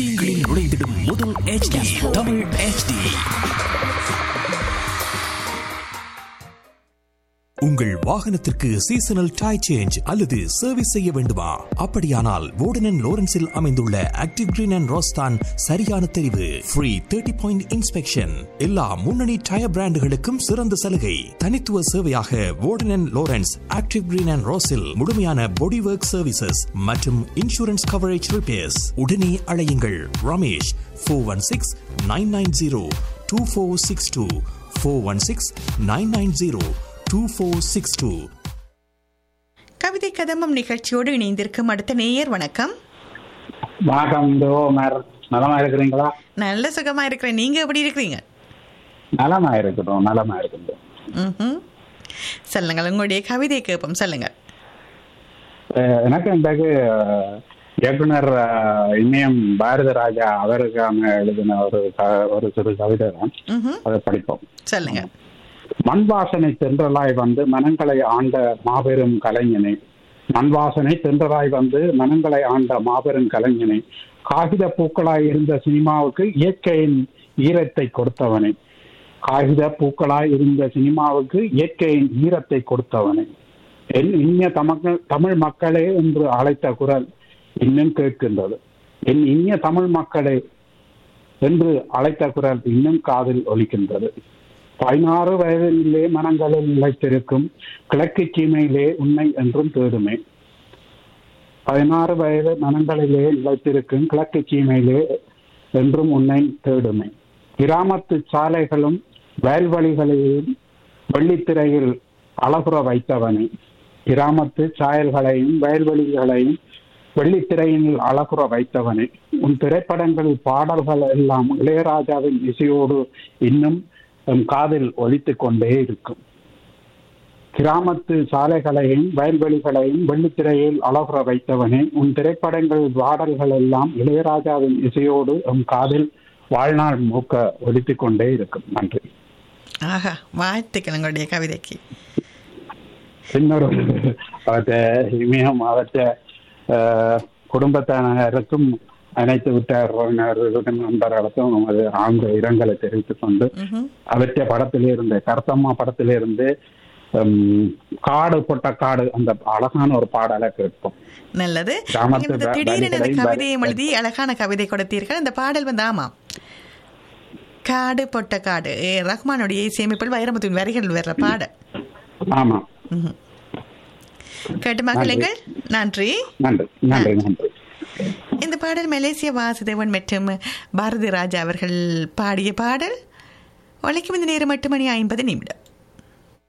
உங்களின் நுழைந்திடும் முதல் HD தமிழ் HD உங்கள் வாகனத்திற்கு சீசனல் டை சேஞ்ச் அல்லது சர்வீஸ் செய்ய வேண்டுமா அப்படியானால் வோர்டன் லோரன்ஸில் அமைந்துள்ள ஆக்டிவ் கிரீன் அண்ட் ரோஸ்தான் சரியான தெரிவு ஃப்ரீ தேர்ட்டி பாயிண்ட் இன்ஸ்பெக்ஷன் எல்லா முன்னணி டயர் பிராண்டுகளுக்கும் சிறந்த சலுகை தனித்துவ சேவையாக Wharton Lawrence active green and ரோஸில் முழுமையான பாடி ஒர்க் சர்வீசஸ் மற்றும் இன்சூரன்ஸ் கவரேஜ் ரிப்பேர்ஸ் உடனே அழையுங்கள் Ramesh four one six nine nine zero two four six two four one six nine nine zero two four six two கவிதை கதம்பம் நிகழ்ச்சியோடு இணைந்திருக்கும் அடுத்த நேயர் வணக்கம் வணக்கம் தோ மேர் நலமா இருக்கிறீங்களா நல்ல சுகமா இருக்கிறேன் நீங்க எப்படி இருக்கிறீங்க நலமா இருக்கட்டும் நலமா இருக்கட்டும் ம்ஹும். சொல்லுங்கள் உங்களுடைய கவிதை கேட்போம் சொல்லுங்க அஹ் எனக்கு இன்றைக்கு அஹ், இயக்குனர் அஹ், இமயம் பாரத ராஜா அவருக்கான எழுதின ஒரு க- ஒரு சிறு கவிதை தான் ம்ஹும். அதை படிப்போம் சொல்லுங்க மண் வாசனை தென்றலாய் வந்து மனங்களை ஆண்ட மாபெரும் கலைஞனை மண் வாசனை தென்றலாய் வந்து மனங்களை ஆண்ட மாபெரும் கலைஞனை காகித பூக்களாய் இருந்த சினிமாவுக்கு இயற்கையின் ஈரத்தை கொடுத்தவனை காகித பூக்களாய் இருந்த சினிமாவுக்கு இயற்கையின் ஈரத்தை கொடுத்தவனை என் இனிய தமிழ் தமிழ் மக்களே என்று அழைத்த குரல் இன்னும் கேட்கின்றது என் இனிய தமிழ் மக்களே என்று அழைத்த குரல் இன்னும் காதில் ஒலிக்கின்றது பதினாறு வயதிலே மனங்களில் நிலைத்திருக்கும் கிழக்கு சீமையிலே உன்னை என்றும் தேடுமே பதினாறு வயது மனங்களிலே நிலைத்திருக்கும் கிழக்கு சீமையிலே என்றும் உன்னை தேடுமே கிராமத்து சாலைகளும் வயல்வெளிகளையும் வெள்ளித்திரையில் அழகுற வைத்தவனே கிராமத்து சாயல்களையும் வயல்வெளிகளையும் வெள்ளித்திரையில் அழகுற வைத்தவனே உன் திரைப்படங்களில் பாடல்கள் எல்லாம் இளையராஜாவின் இசையோடு இன்னும் என் காதில் ஒலித்துக் கொண்டே இருக்கும் கிராமத்து சாலைகளையும் வயல்வெளிகளையும் வெள்ளித்திரையில் அழகுற வைத்தவனே உன் திரைப்படங்கள் பாடல்கள் எல்லாம் இளையராஜாவின் இசையோடு எம் காதில் வாழ்நாள் மூக்க ஒலித்துக் கொண்டே இருக்கும் நன்றி ஆஹா வாழ்த்துக்கள் உங்களுடைய கவிதைக்கு இன்னொரு அவற்றை இமயம் அவற்றை ஆஹ், குடும்பத்தினருக்கும் அனைத்து விட்டார்களுக்கும் நண்பர்களுக்கும் நமது ஆழ்ந்த இரங்கலை தெரிவித்துக் கொண்டு ம்ஹும். அவற்றை படத்திலே இருந்து கருத்தம்மா படத்திலே இருந்து ஹம், காடு பொட்ட காடு அந்த அழகான ஒரு பாடலை கேட்போம் நல்லது கிராமத்து நீங்கள் இந்த வ- திடீரென இந்த வழிகளையும் கவிதையை வ- எழுதி அழகான கவிதை கொடுத்தீர்கள் இந்த பாடல் வந்து ஆமாம் காடு பொட்ட காடு ஏ ரஹ்மானுடைய இசையமைப்பில் வைரமுத்துவின் வரிகள் வர்ற பாடல் ஆமா ம்ஹும். கேட்டு மகளுங்கள் நன்றி நன்றி நன்றி நன்றி இந்த பாடல் மலேசிய வாசுதேவன் மற்றும் பாரதி ராஜா அவர்கள் பாடிய பாடல் உழைக்கும் இந்த நேரம் எட்டு மணி ஐம்பது நிமிடம்